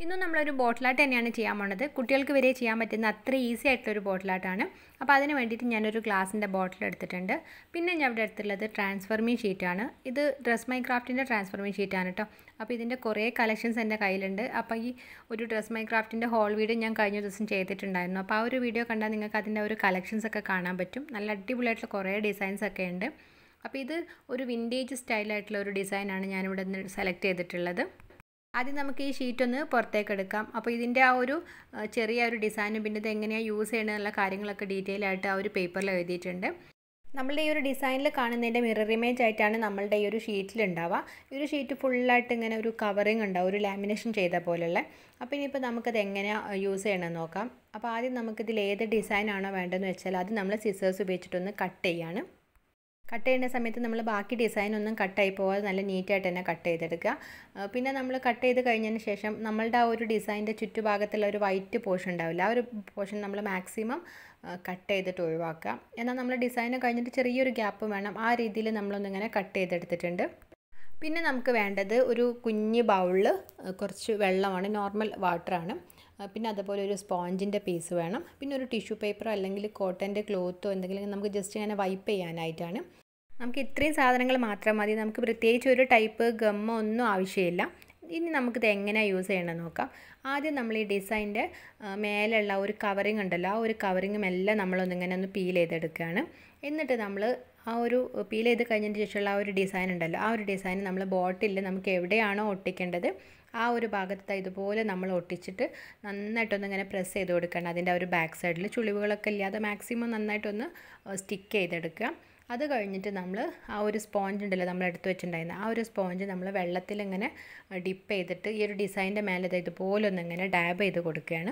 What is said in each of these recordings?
ഇന്നും നമ്മളൊരു ബോട്ടിലാട്ട് തന്നെയാണ് ചെയ്യാൻ പോണത് കുട്ടികൾക്ക് വരെ ചെയ്യാൻ പറ്റുന്ന അത്ര ഈസി ആയിട്ടുള്ളൊരു ബോട്ടിലാട്ടാണ് അപ്പോൾ അതിന് വേണ്ടിയിട്ട് ഞാനൊരു ഗ്ലാസിൻ്റെ ബോട്ടിൽ എടുത്തിട്ടുണ്ട് പിന്നെ ഞാൻ ഇവിടെ എടുത്തുള്ളത് ട്രാൻസ്ഫർമിങ് ഷീറ്റാണ് ഇത് ഡ്രസ് മൈ ക്രാഫ്റ്റിൻ്റെ ട്രാൻസ്ഫർമിങ് ഷീറ്റാണ് കേട്ടോ അപ്പോൾ ഇതിൻ്റെ കുറേ കളക്ഷൻസ് എൻ്റെ കയ്യിലുണ്ട് അപ്പോൾ ഈ ഒരു ഡ്രസ് മൈ ക്രാഫ്റ്റിൻ്റെ ഹോൾ വീഡിയോ ഞാൻ കഴിഞ്ഞ ദിവസം ചെയ്തിട്ടുണ്ടായിരുന്നു അപ്പോൾ ആ ഒരു വീഡിയോ കണ്ടാൽ നിങ്ങൾക്ക് അതിൻ്റെ ഒരു കളക്ഷൻസ് ഒക്കെ കാണാൻ പറ്റും നല്ല അടിപൊളിയായിട്ടുള്ള കുറേ ഡിസൈൻസ് ഒക്കെ ഉണ്ട് അപ്പോൾ ഇത് ഒരു വിൻറ്റേജ് സ്റ്റൈലായിട്ടുള്ള ഒരു ഡിസൈനാണ് ഞാനിവിടെ നിന്ന് സെലക്ട് ചെയ്തിട്ടുള്ളത് ആദ്യം നമുക്ക് ഈ ഷീറ്റ് ഒന്ന് പുറത്തേക്ക് എടുക്കാം അപ്പോൾ ഇതിൻ്റെ ആ ഒരു ചെറിയ ഒരു ഡിസൈനും പിന്നെ ഇത് എങ്ങനെയാണ് യൂസ് ചെയ്യണമെന്നുള്ള കാര്യങ്ങളൊക്കെ ഡീറ്റെയിൽ ആയിട്ട് ആ ഒരു പേപ്പറിൽ എഴുതിയിട്ടുണ്ട് നമ്മളുടെ ഈ ഒരു ഡിസൈനിൽ കാണുന്നതിൻ്റെ മിറർ ഇമേജ് ആയിട്ടാണ് നമ്മളുടെ ഈ ഒരു ഷീറ്റിൽ ഉണ്ടാവുക ഈ ഒരു ഷീറ്റ് ഫുള്ളായിട്ട് ഇങ്ങനെ ഒരു കവറിങ് ഉണ്ടാവും ഒരു ലാമിനേഷൻ ചെയ്ത പോലുള്ള അപ്പോൾ ഇനിയിപ്പോൾ നമുക്കത് എങ്ങനെയാണ് യൂസ് ചെയ്യണമെന്ന് നോക്കാം അപ്പോൾ ആദ്യം നമുക്കിതിൽ ഏത് ഡിസൈനാണോ വേണ്ടതെന്ന് വെച്ചാൽ അത് നമ്മൾ സിസേഴ്സ് ഉപയോഗിച്ചിട്ടൊന്ന് കട്ട് ചെയ്യാണ് കട്ട് ചെയ്യുന്ന സമയത്ത് നമ്മൾ ബാക്കി ഡിസൈൻ ഒന്നും കട്ടായി പോകാതെ നല്ല നീറ്റായിട്ട് തന്നെ കട്ട് ചെയ്തെടുക്കുക പിന്നെ നമ്മൾ കട്ട് ചെയ്ത് കഴിഞ്ഞതിന് ശേഷം നമ്മളുടെ ആ ഒരു ഡിസൈൻ്റെ ചുറ്റുഭാഗത്തുള്ള ഒരു വൈറ്റ് പോർഷൻ ഉണ്ടാവില്ല ആ ഒരു പോർഷൻ നമ്മൾ മാക്സിമം കട്ട് ചെയ്തിട്ട് ഒഴിവാക്കുക എന്നാൽ നമ്മൾ ഡിസൈൻ കഴിഞ്ഞിട്ട് ചെറിയൊരു ഗ്യാപ്പ് വേണം ആ രീതിയിൽ നമ്മളൊന്നിങ്ങനെ കട്ട് ചെയ്തെടുത്തിട്ടുണ്ട് പിന്നെ നമുക്ക് വേണ്ടത് ഒരു കുഞ്ഞ് ബൗളിൽ കുറച്ച് വെള്ളമാണ് നോർമൽ വാട്ടറാണ് പിന്നെ അതുപോലെ ഒരു സ്പോഞ്ചിൻ്റെ പീസ് വേണം പിന്നെ ഒരു ടിഷ്യൂ പേപ്പറോ അല്ലെങ്കിൽ കോട്ടൻ്റെ ക്ലോത്തോ എന്തെങ്കിലും നമുക്ക് ജസ്റ്റ് ഇങ്ങനെ വൈപ്പ് ചെയ്യാനായിട്ടാണ് നമുക്ക് ഇത്രയും സാധനങ്ങൾ മാത്രം മതി നമുക്ക് പ്രത്യേകിച്ച് ഒരു ടൈപ്പ് ഗമ്മോ ഒന്നും ആവശ്യമില്ല ഇനി നമുക്കിത് എങ്ങനെയാണ് യൂസ് ചെയ്യണമെന്ന് നോക്കാം ആദ്യം നമ്മൾ ഈ ഡിസൈൻ്റെ മേലുള്ള ഒരു കവറിങ് ഉണ്ടല്ലോ ആ ഒരു കവറിങ്ങും എല്ലാം നമ്മളൊന്നിങ്ങനെ ഒന്ന് പീൽ ചെയ്തെടുക്കുകയാണ് എന്നിട്ട് നമ്മൾ ആ ഒരു പീൽ ചെയ്ത് കഴിഞ്ഞതിന് ശേഷമുള്ള ആ ഒരു ഡിസൈൻ ഉണ്ടല്ലോ ആ ഒരു ഡിസൈൻ നമ്മൾ ബോട്ടിൽ നമുക്ക് എവിടെയാണോ ഒട്ടിക്കേണ്ടത് ആ ഒരു ഭാഗത്ത് ഇതുപോലെ നമ്മൾ ഒട്ടിച്ചിട്ട് നന്നായിട്ടൊന്ന് ഇങ്ങനെ പ്രസ് ചെയ്ത് കൊടുക്കണം അതിൻ്റെ ആ ഒരു ബാക്ക് സൈഡിൽ ചുളിവുകളൊക്കെ ഇല്ലാതെ മാക്സിമം നന്നായിട്ടൊന്ന് സ്റ്റിക്ക് ചെയ്തെടുക്കുക അത് കഴിഞ്ഞിട്ട് നമ്മൾ ആ ഒരു സ്പോഞ്ച് ഉണ്ടല്ലോ നമ്മൾ എടുത്ത് വെച്ചിട്ടുണ്ടായിരുന്നത് ആ ഒരു സ്പോഞ്ച് നമ്മൾ വെള്ളത്തിൽ ഇങ്ങനെ ഡിപ്പ് ചെയ്തിട്ട് ഈ ഒരു ഡിസൈൻ്റെ മേലെ ഇതുപോലെ ഒന്ന് ഇങ്ങനെ ഡാബ് ചെയ്ത് കൊടുക്കുകയാണ്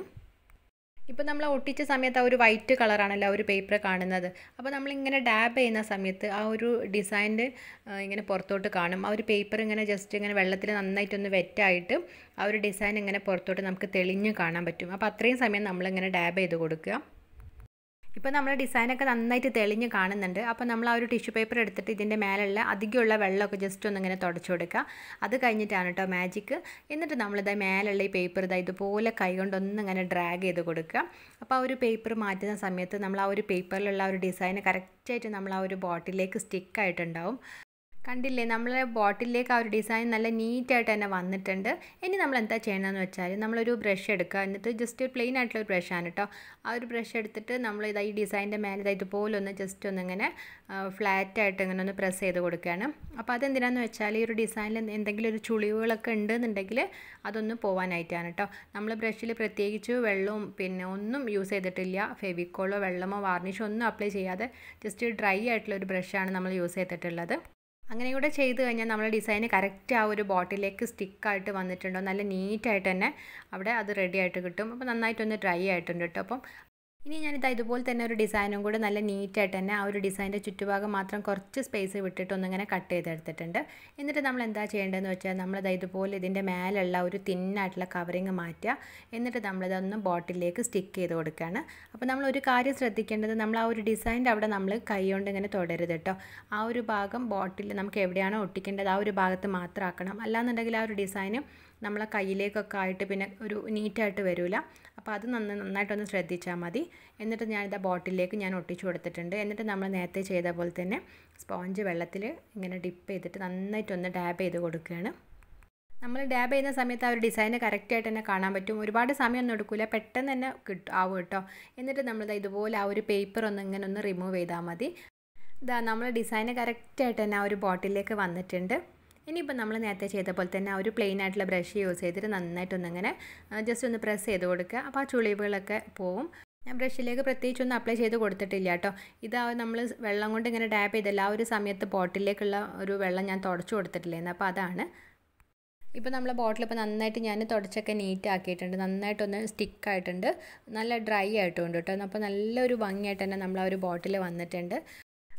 ഇപ്പോൾ നമ്മൾ ഒട്ടിച്ച സമയത്ത് ആ ഒരു വൈറ്റ് കളറാണല്ലോ ആ ഒരു പേപ്പർ കാണുന്നത് അപ്പോൾ നമ്മളിങ്ങനെ ഡാബ് ചെയ്യുന്ന സമയത്ത് ആ ഒരു ഡിസൈൻ്റെ ഇങ്ങനെ പുറത്തോട്ട് കാണും ആ ഒരു പേപ്പർ ഇങ്ങനെ ജസ്റ്റ് ഇങ്ങനെ വെള്ളത്തിൽ നന്നായിട്ടൊന്ന് വെറ്റായിട്ട് ആ ഒരു ഡിസൈൻ ഇങ്ങനെ പുറത്തോട്ട് നമുക്ക് തെളിഞ്ഞ് കാണാൻ പറ്റും അപ്പോൾ അത്രയും സമയം നമ്മളിങ്ങനെ ഡാബ് ചെയ്ത് കൊടുക്കുക ഇപ്പോൾ നമ്മുടെ ഡിസൈനൊക്കെ നന്നായിട്ട് തെളിഞ്ഞ് കാണുന്നുണ്ട് അപ്പോൾ നമ്മൾ ആ ഒരു ടിഷ്യൂ പേപ്പർ എടുത്തിട്ട് ഇതിൻ്റെ മേലുള്ള അധികമുള്ള വെള്ളമൊക്കെ ജസ്റ്റ് ഒന്നിങ്ങനെ തുടച്ചു കൊടുക്കുക അത് കഴിഞ്ഞിട്ടാണ് കേട്ടോ മാജിക്ക് എന്നിട്ട് നമ്മളിത് മേലുള്ള ഈ പേപ്പർ ഇതാ ഇതുപോലെ കൈകൊണ്ട് ഒന്നിങ്ങനെ ഡ്രാഗ് ചെയ്ത് കൊടുക്കുക അപ്പോൾ ആ ഒരു പേപ്പർ മാറ്റുന്ന സമയത്ത് നമ്മൾ ആ ഒരു പേപ്പറിലുള്ള ഒരു ഡിസൈൻ കറക്റ്റായിട്ട് നമ്മൾ ആ ഒരു ബോട്ടിലേക്ക് സ്റ്റിക്കായിട്ടുണ്ടാവും കണ്ടില്ലേ നമ്മളെ ബോട്ടിലേക്ക് ആ ഒരു ഡിസൈൻ നല്ല നീറ്റായിട്ട് തന്നെ വന്നിട്ടുണ്ട് ഇനി നമ്മൾ എന്താ ചെയ്യണമെന്ന് വെച്ചാൽ നമ്മളൊരു ബ്രഷ് എടുക്കുക എന്നിട്ട് ജസ്റ്റ് പ്ലെയിൻ ആയിട്ടുള്ള ഒരു ബ്രഷാണ് കേട്ടോ ആ ഒരു ബ്രഷ് എടുത്തിട്ട് നമ്മൾ ഇതാ ഈ ഡിസൈൻ്റെ മേലെ ഇതാ ഇതുപോലെ ഒന്ന് ജസ്റ്റ് ഒന്നിങ്ങനെ ഫ്ലാറ്റായിട്ട് ഇങ്ങനെ ഒന്ന് പ്രസ് ചെയ്ത് കൊടുക്കുകയാണ് അപ്പോൾ അതെന്തിനാന്ന് വെച്ചാൽ ഈ ഒരു ഡിസൈനിൽ എന്തെങ്കിലും ഒരു ചുളിവുകളൊക്കെ ഉണ്ടെന്നുണ്ടെങ്കിൽ അതൊന്ന് പോകാനായിട്ടാണ് കേട്ടോ നമ്മൾ ബ്രഷിൽ പ്രത്യേകിച്ച് വെള്ളവും പിന്നെ ഒന്നും യൂസ് ചെയ്തിട്ടില്ല ഫെവിക്കോളോ വെള്ളമോ വാർണിഷോ ഒന്നും അപ്ലൈ ചെയ്യാതെ ജസ്റ്റ് ഡ്രൈ ആയിട്ടുള്ള ഒരു ബ്രഷാണ് നമ്മൾ യൂസ് ചെയ്തിട്ടുള്ളത് അങ്ങനെ കൂടെ ചെയ്ത് കഴിഞ്ഞാൽ നമ്മൾ ഡിസൈൻ കറക്റ്റ് ആ ഒരു ബോട്ടിലേക്ക് സ്റ്റിക്കായിട്ട് വന്നിട്ടുണ്ടോ നല്ല നീറ്റായിട്ട് തന്നെ അവിടെ അത് റെഡി ആയിട്ട് കിട്ടും അപ്പോൾ നന്നായിട്ടൊന്ന് ഡ്രൈ ആയിട്ടുണ്ട് കേട്ടോ അപ്പം ഇനി ഞാനിത് ഇതുപോലെ തന്നെ ഒരു ഡിസൈനും കൂടെ നല്ല നീറ്റായിട്ട് തന്നെ ആ ഒരു ഡിസൈൻ്റെ ചുറ്റുഭാഗം മാത്രം കുറച്ച് സ്പേസ് വിട്ടിട്ട് ഒന്നിങ്ങനെ കട്ട് ചെയ്തെടുത്തിട്ടുണ്ട് എന്നിട്ട് നമ്മൾ എന്താ ചെയ്യേണ്ടതെന്ന് വെച്ചാൽ നമ്മളിത് ഇതുപോലെ ഇതിൻ്റെ മേലുള്ള ഒരു തിന്നായിട്ടുള്ള കവറിങ് മാറ്റുക എന്നിട്ട് നമ്മളിതൊന്ന് ബോട്ടിലേക്ക് സ്റ്റിക്ക് ചെയ്ത് കൊടുക്കുകയാണ് അപ്പോൾ നമ്മൾ ഒരു കാര്യം ശ്രദ്ധിക്കേണ്ടത് നമ്മൾ ആ ഒരു ഡിസൈൻ്റെ അവിടെ നമ്മൾ കൈ കൊണ്ട് ഇങ്ങനെ തുടരുത് കേട്ടോ ആ ഒരു ഭാഗം ബോട്ടിൽ നമുക്ക് എവിടെയാണോ ഒട്ടിക്കേണ്ടത് ആ ഒരു ഭാഗത്ത് മാത്രം ആക്കണം അല്ലാന്നുണ്ടെങ്കിൽ ആ ഒരു ഡിസൈന് നമ്മളെ കയ്യിലേക്കൊക്കെ ആയിട്ട് പിന്നെ ഒരു നീറ്റായിട്ട് വരില്ല അപ്പോൾ അത് നന്ന നന്നായിട്ടൊന്ന് ശ്രദ്ധിച്ചാൽ മതി എന്നിട്ട് ഞാനിതാ ബോട്ടിലേക്ക് ഞാൻ ഒട്ടിച്ചു കൊടുത്തിട്ടുണ്ട് എന്നിട്ട് നമ്മൾ നേരത്തെ ചെയ്ത പോലെ തന്നെ സ്പോഞ്ച് വെള്ളത്തിൽ ഇങ്ങനെ ഡിപ്പ് ചെയ്തിട്ട് നന്നായിട്ടൊന്ന് ഡാബ് ചെയ്ത് കൊടുക്കുകയാണ് നമ്മൾ ഡാബ് ചെയ്യുന്ന സമയത്ത് ആ ഒരു ഡിസൈന് കറക്റ്റായിട്ട് തന്നെ കാണാൻ പറ്റും ഒരുപാട് സമയമൊന്നും എടുക്കില്ല പെട്ടെന്ന് തന്നെ കിട്ടും ആവും കേട്ടോ എന്നിട്ട് നമ്മളിത് ഇതുപോലെ ആ ഒരു പേപ്പർ ഒന്ന് ഇങ്ങനെ ഒന്ന് റിമൂവ് ചെയ്താൽ മതി ഇതാ നമ്മൾ ഡിസൈന് കറക്റ്റായിട്ട് തന്നെ ആ ഒരു ബോട്ടിലേക്ക് വന്നിട്ടുണ്ട് ഇനിയിപ്പോൾ നമ്മൾ നേരത്തെ ചെയ്ത പോലെ തന്നെ ആ ഒരു പ്ലെയിൻ ആയിട്ടുള്ള ബ്രഷ് യൂസ് ചെയ്തിട്ട് നന്നായിട്ടൊന്നിങ്ങനെ ജസ്റ്റ് ഒന്ന് പ്രസ് ചെയ്ത് കൊടുക്കുക അപ്പോൾ ആ ചുളിവുകളൊക്കെ പോവും ഞാൻ ബ്രഷിലേക്ക് പ്രത്യേകിച്ചൊന്നും അപ്ലൈ ചെയ്ത് കൊടുത്തിട്ടില്ല കേട്ടോ ഇത് നമ്മൾ വെള്ളം കൊണ്ട് ഇങ്ങനെ ഡാപ്പ് ചെയ്തല്ല ആ ഒരു സമയത്ത് ബോട്ടിലേക്കുള്ള ഒരു വെള്ളം ഞാൻ തുടച്ചു കൊടുത്തിട്ടില്ലായിരുന്നു അപ്പോൾ അതാണ് ഇപ്പോൾ നമ്മളെ ബോട്ടിൽ ഇപ്പോൾ നന്നായിട്ട് ഞാൻ തുടച്ചൊക്കെ നീറ്റ് ആക്കിയിട്ടുണ്ട് നന്നായിട്ടൊന്ന് സ്റ്റിക്കായിട്ടുണ്ട് നല്ല ഡ്രൈ ആയിട്ടുണ്ട് കേട്ടോ അപ്പോൾ നല്ലൊരു ഭംഗിയായിട്ട് തന്നെ നമ്മൾ ആ ഒരു ബോട്ടിൽ വന്നിട്ടുണ്ട്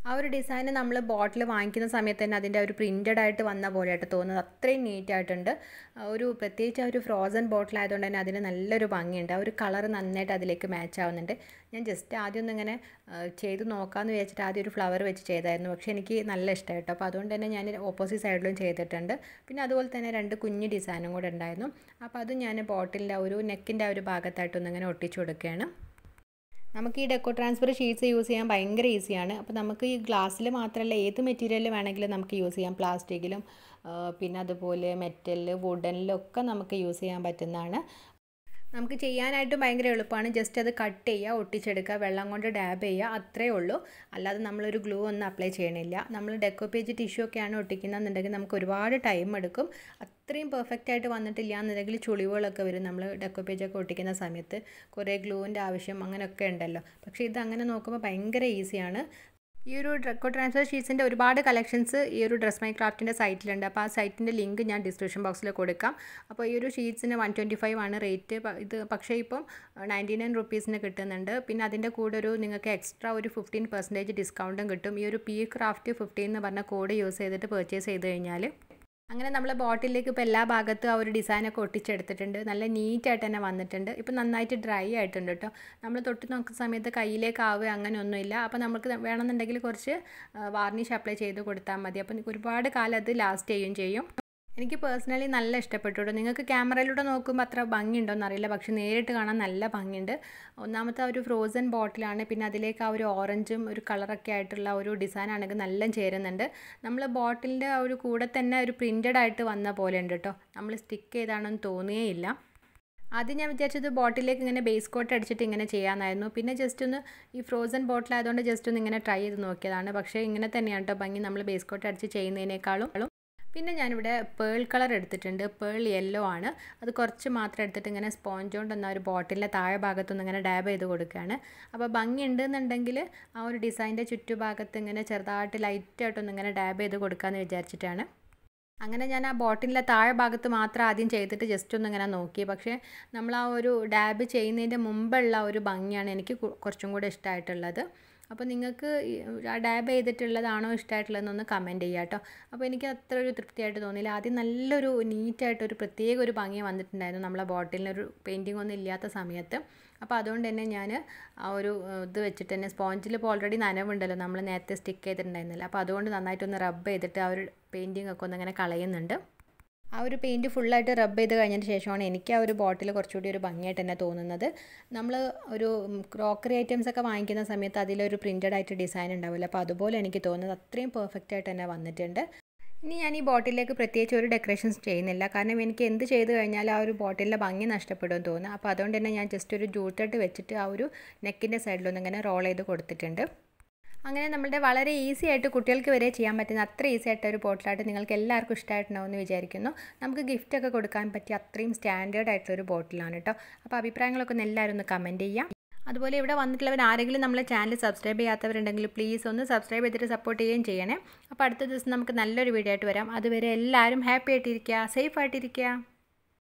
ആ ഒരു ഡിസൈൻ നമ്മൾ ബോട്ടിൽ വാങ്ങിക്കുന്ന സമയത്ത് തന്നെ അതിൻ്റെ ഒരു പ്രിൻറ്റഡ് ആയിട്ട് വന്ന പോലെയായിട്ട് തോന്നുന്നത് അത്രയും നീറ്റായിട്ടുണ്ട് ഒരു പ്രത്യേകിച്ച് ആ ഒരു ഫ്രോസൺ ബോട്ടിൽ ആയതുകൊണ്ട് തന്നെ അതിന് നല്ലൊരു ഭംഗിയുണ്ട് ആ ഒരു കളർ നന്നായിട്ട് അതിലേക്ക് മാച്ച് ആവുന്നുണ്ട് ഞാൻ ജസ്റ്റ് ആദ്യം ഒന്ന് ഇങ്ങനെ ചെയ്ത് നോക്കാമെന്ന് വിചാരിച്ചിട്ട് ആദ്യം ഒരു ഫ്ലവർ വെച്ച് ചെയ്തായിരുന്നു പക്ഷേ എനിക്ക് നല്ല ഇഷ്ടമായിട്ടോ അപ്പോൾ അതുകൊണ്ട് തന്നെ ഞാൻ ഓപ്പോസിറ്റ് സൈഡിലും ചെയ്തിട്ടുണ്ട് പിന്നെ അതുപോലെ തന്നെ രണ്ട് കുഞ്ഞ് ഡിസൈനും കൂടെ ഉണ്ടായിരുന്നു അപ്പോൾ അത് ഞാൻ ബോട്ടിലിൻ്റെ ഒരു നെക്കിൻ്റെ ആ ഒരു ഭാഗത്തായിട്ടൊന്ന് ഇങ്ങനെ ഒട്ടിച്ചു കൊടുക്കുകയാണ് നമുക്ക് ഈ ഡെക്കോ ട്രാൻസ്ഫർ ഷീറ്റ്സ് യൂസ് ചെയ്യാൻ ഭയങ്കര ഈസിയാണ് അപ്പോൾ നമുക്ക് ഈ ഗ്ലാസ്സിൽ മാത്രമല്ല ഏത് മെറ്റീരിയൽ വേണമെങ്കിലും നമുക്ക് യൂസ് ചെയ്യാം പ്ലാസ്റ്റിക്കിലും പിന്നെ അതുപോലെ മെറ്റലിൽ വുഡനിലൊക്കെ നമുക്ക് യൂസ് ചെയ്യാൻ പറ്റുന്നതാണ് നമുക്ക് ചെയ്യാനായിട്ട് ഭയങ്കര എളുപ്പമാണ് ജസ്റ്റ് അത് കട്ട് ചെയ്യുക ഒട്ടിച്ചെടുക്കുക വെള്ളം കൊണ്ട് ഡാബ് ചെയ്യുക അത്രേ ഉള്ളൂ അല്ലാതെ നമ്മളൊരു ഗ്ലൂ ഒന്നും അപ്ലൈ ചെയ്യണില്ല നമ്മൾ ഡെക്കോ പേജ് ടിഷ്യൂ ഒക്കെയാണ് ഒട്ടിക്കുന്നതെന്നുണ്ടെങ്കിൽ നമുക്ക് ഒരുപാട് ടൈം എടുക്കും അത്രയും പെർഫെക്റ്റ് ആയിട്ട് വന്നിട്ടില്ല എന്നുണ്ടെങ്കിൽ ചുളിവുകളൊക്കെ വരും നമ്മൾ ഡെക്കോ പേജൊക്കെ ഒട്ടിക്കുന്ന സമയത്ത് കുറേ ഗ്ലൂവിൻ്റെ ആവശ്യം അങ്ങനെയൊക്കെ ഉണ്ടല്ലോ പക്ഷേ ഇത് അങ്ങനെ നോക്കുമ്പോൾ ഭയങ്കര ഈസിയാണ് ഈ ഒരു ഡ്രക്കോ ട്രാൻസ്ഫർ ഷീറ്റ്സിൻ്റെ ഒരുപാട് കളക്ഷൻസ് ഈ ഒരു ഡ്രസ് മൈ ക്രാഫ്റ്റിൻ്റെ സൈറ്റിലുണ്ട് അപ്പോൾ ആ സൈറ്റിൻ്റെ ലിങ്ക് ഞാൻ ഡിസ്ക്രിപ്ഷൻ ബോക്സിൽ കൊടുക്കാം അപ്പോൾ ഈ ഒരു ഷീറ്റ്സിന് വൺ ട്വൻറ്റി ഫൈവ് ആണ് റേറ്റ് ഇത് പക്ഷേ ഇപ്പം നയൻറ്റി നയൻ റുപ്പീസിന് കിട്ടുന്നുണ്ട് പിന്നെ അതിൻ്റെ കൂടെ ഒരു നിങ്ങൾക്ക് എക്സ്ട്രാ ഒരു ഫിഫ്റ്റീൻ പെർസെൻറ്റേജ് ഡിസ്കൗണ്ടും കിട്ടും ഈ ഒരു പി ക്രാഫ്റ്റ് ഫിഫ്റ്റീൻ എന്ന് പറഞ്ഞ കോഡ് യൂസ് ചെയ്തിട്ട് പർച്ചേസ് ചെയ്ത് കഴിഞ്ഞാൽ അങ്ങനെ നമ്മൾ ബോട്ടിലേക്ക് ഇപ്പോൾ എല്ലാ ഭാഗത്തും ആ ഒരു ഡിസൈനൊക്കെ ഒട്ടിച്ചെടുത്തിട്ടുണ്ട് നല്ല നീറ്റായിട്ട് തന്നെ വന്നിട്ടുണ്ട് ഇപ്പോൾ നന്നായിട്ട് ഡ്രൈ ആയിട്ടുണ്ട് കേട്ടോ നമ്മൾ തൊട്ട് നോക്കുന്ന സമയത്ത് കയ്യിലേക്ക് ആവുക അങ്ങനെയൊന്നുമില്ല അപ്പോൾ നമുക്ക് വേണമെന്നുണ്ടെങ്കിൽ കുറച്ച് വാർണിഷ് അപ്ലൈ ചെയ്ത് കൊടുത്താൽ മതി അപ്പോൾ ഒരുപാട് കാലം അത് ലാസ്റ്റ് ചെയ്യുകയും ചെയ്യും എനിക്ക് പേഴ്സണലി നല്ല ഇഷ്ടപ്പെട്ടു കേട്ടോ നിങ്ങൾക്ക് ക്യാമറയിലൂടെ നോക്കുമ്പോൾ അത്ര ഭംഗിയുണ്ടോയെന്ന് അറിയില്ല പക്ഷെ നേരിട്ട് കാണാൻ നല്ല ഭംഗിയുണ്ട് ഒന്നാമത്തെ ഒരു ഫ്രോസൺ ബോട്ടിലാണ് പിന്നെ അതിലേക്ക് ആ ഒരു ഓറഞ്ചും ഒരു കളറൊക്കെ ആയിട്ടുള്ള ഒരു ഡിസൈൻ ആണെങ്കിൽ നല്ല ചേരുന്നുണ്ട് നമ്മൾ ബോട്ടിലിൻ്റെ ആ ഒരു കൂടെ തന്നെ ഒരു പ്രിൻറ്റഡ് ആയിട്ട് വന്ന പോലെ ഉണ്ട് കേട്ടോ നമ്മൾ സ്റ്റിക്ക് ചെയ്താണെന്ന് തോന്നുകയില്ല ആദ്യം ഞാൻ വിചാരിച്ചത് ബോട്ടിലേക്ക് ഇങ്ങനെ ബേസ് കോട്ട് അടിച്ചിട്ട് ഇങ്ങനെ ചെയ്യാമെന്നായിരുന്നു പിന്നെ ജസ്റ്റ് ഒന്ന് ഈ ഫ്രോസൺ ബോട്ടിൽ ആയതുകൊണ്ട് ജസ്റ്റ് ഒന്ന് ഇങ്ങനെ ട്രൈ ചെയ്ത് നോക്കിയതാണ് പക്ഷേ ഇങ്ങനെ തന്നെയാണ് കേട്ടോ ഭംഗി നമ്മൾ ബേസ് കോട്ട് അടിച്ച് ചെയ്യുന്നതിനേക്കാളും പിന്നെ ഞാനിവിടെ പേൾ കളർ എടുത്തിട്ടുണ്ട് പേൾ യെല്ലോ ആണ് അത് കുറച്ച് മാത്രം എടുത്തിട്ട് ഇങ്ങനെ സ്പോഞ്ച് കൊണ്ട് എന്നാൽ ഒരു ബോട്ടിലിൻ്റെ താഴെ ഭാഗത്തൊന്ന് ഇങ്ങനെ ഡാബ് ചെയ്ത് കൊടുക്കുകയാണ് അപ്പോൾ ഭംഗി ഉണ്ടെന്നുണ്ടെങ്കിൽ ആ ഒരു ഡിസൈൻ്റെ ചുറ്റുഭാഗത്ത് ഇങ്ങനെ ചെറുതായിട്ട് ലൈറ്റായിട്ടൊന്ന് ഇങ്ങനെ ഡാബ് ചെയ്ത് കൊടുക്കാമെന്ന് വിചാരിച്ചിട്ടാണ് അങ്ങനെ ഞാൻ ആ ബോട്ടിലിൻ്റെ താഴെ ഭാഗത്ത് മാത്രം ആദ്യം ചെയ്തിട്ട് ജസ്റ്റ് ഒന്ന് ഇങ്ങനെ നോക്കി പക്ഷേ നമ്മൾ ആ ഒരു ഡാബ് ചെയ്യുന്നതിൻ്റെ മുമ്പുള്ള ഒരു ഭംഗിയാണ് എനിക്ക് കുറച്ചും കൂടെ ഇഷ്ടമായിട്ടുള്ളത് അപ്പോൾ നിങ്ങൾക്ക് ആ ഡാബ് ചെയ്തിട്ടുള്ളതാണോ ഇഷ്ടമായിട്ടുള്ളതെന്നൊന്ന് കമൻറ്റ് ചെയ്യുക കേട്ടോ അപ്പോൾ എനിക്ക് അത്ര ഒരു തൃപ്തിയായിട്ട് തോന്നിയില്ല ആദ്യം നല്ലൊരു നീറ്റായിട്ടൊരു പ്രത്യേക ഒരു ഭംഗി വന്നിട്ടുണ്ടായിരുന്നു നമ്മളെ ബോട്ടിലിനൊരു പെയിൻറ്റിംഗ് ഒന്നും ഇല്ലാത്ത സമയത്ത് അപ്പോൾ അതുകൊണ്ട് തന്നെ ഞാൻ ആ ഒരു ഇത് വെച്ചിട്ട് തന്നെ സ്പോഞ്ചിൽ ഇപ്പോൾ ഓൾറെഡി നനവുണ്ടല്ലോ നമ്മൾ നേരത്തെ സ്റ്റിക്ക് ചെയ്തിട്ടുണ്ടായിരുന്നില്ല അപ്പോൾ അതുകൊണ്ട് നന്നായിട്ടൊന്ന് റബ്ബ് ചെയ്തിട്ട് ആ ഒരു പെയിൻറ്റിംഗ് ഒക്കെ ഒന്ന് അങ്ങനെ കളയുന്നുണ്ട് ആ ഒരു പെയിൻറ്റ് ഫുള്ളായിട്ട് റബ്ബ് ചെയ്ത് കഴിഞ്ഞതിന് ശേഷമാണ് എനിക്ക് ആ ഒരു ബോട്ടിൽ കുറച്ചുകൂടി ഒരു ഭംഗിയായിട്ട് തന്നെ തോന്നുന്നത് നമ്മൾ ഒരു ക്രോക്കറി ഐറ്റംസ് ഒക്കെ വാങ്ങിക്കുന്ന സമയത്ത് അതിലൊരു പ്രിൻറ്റഡ് ആയിട്ട് ഡിസൈൻ ഉണ്ടാവില്ല അപ്പോൾ അതുപോലെ എനിക്ക് തോന്നുന്നത് അത്രയും പെർഫെക്റ്റ് ആയിട്ട് തന്നെ വന്നിട്ടുണ്ട് ഇനി ഞാൻ ഈ ബോട്ടിലേക്ക് പ്രത്യേകിച്ച് ഒരു ഡെക്കറേഷൻസ് ചെയ്യുന്നില്ല കാരണം എനിക്ക് എന്ത് ചെയ്ത് കഴിഞ്ഞാൽ ആ ഒരു ബോട്ടിലിൻ്റെ ഭംഗി നഷ്ടപ്പെടുമെന്ന് തോന്നുന്നു അപ്പോൾ അതുകൊണ്ട് തന്നെ ഞാൻ ജസ്റ്റ് ഒരു ജൂത്തട്ട് വെച്ചിട്ട് ആ ഒരു നെക്കിൻ്റെ സൈഡിലൊന്നും ഇങ്ങനെ റോൾ ചെയ്ത് കൊടുത്തിട്ടുണ്ട് അങ്ങനെ നമ്മളുടെ വളരെ ഈസി ആയിട്ട് കുട്ടികൾക്ക് വരെ ചെയ്യാൻ പറ്റുന്ന അത്ര ഈസി ആയിട്ട് ഒരു ബോട്ടിലായിട്ട് നിങ്ങൾക്ക് എല്ലാവർക്കും ഇഷ്ടമായിട്ടുണ്ടാവുമെന്ന് വിചാരിക്കുന്നു നമുക്ക് ഗിഫ്റ്റൊക്കെ കൊടുക്കാൻ പറ്റിയ അത്രയും സ്റ്റാൻഡേർഡ് ആയിട്ടുള്ള ഒരു ബോട്ടിലാണ് കേട്ടോ അപ്പോൾ അഭിപ്രായങ്ങളൊക്കെ ഒന്ന് എല്ലാവരും ഒന്ന് കമൻറ്റ് ചെയ്യാം അതുപോലെ ഇവിടെ വന്നിട്ടുള്ളവർ ആരെങ്കിലും നമ്മളെ ചാനൽ സബ്സ്ക്രൈബ് ചെയ്യാത്തവരുണ്ടെങ്കിൽ പ്ലീസ് ഒന്ന് സബ്സ്ക്രൈബ് ചെയ്തിട്ട് സപ്പോർട്ട് ചെയ്യുകയും ചെയ്യണേ അപ്പോൾ അടുത്ത ദിവസം നമുക്ക് നല്ലൊരു വീഡിയോ ആയിട്ട് വരാം അതുവരെ എല്ലാവരും ഹാപ്പി ആയിട്ടിരിക്കുക സേഫ് ആയിട്ടിരിക്കുക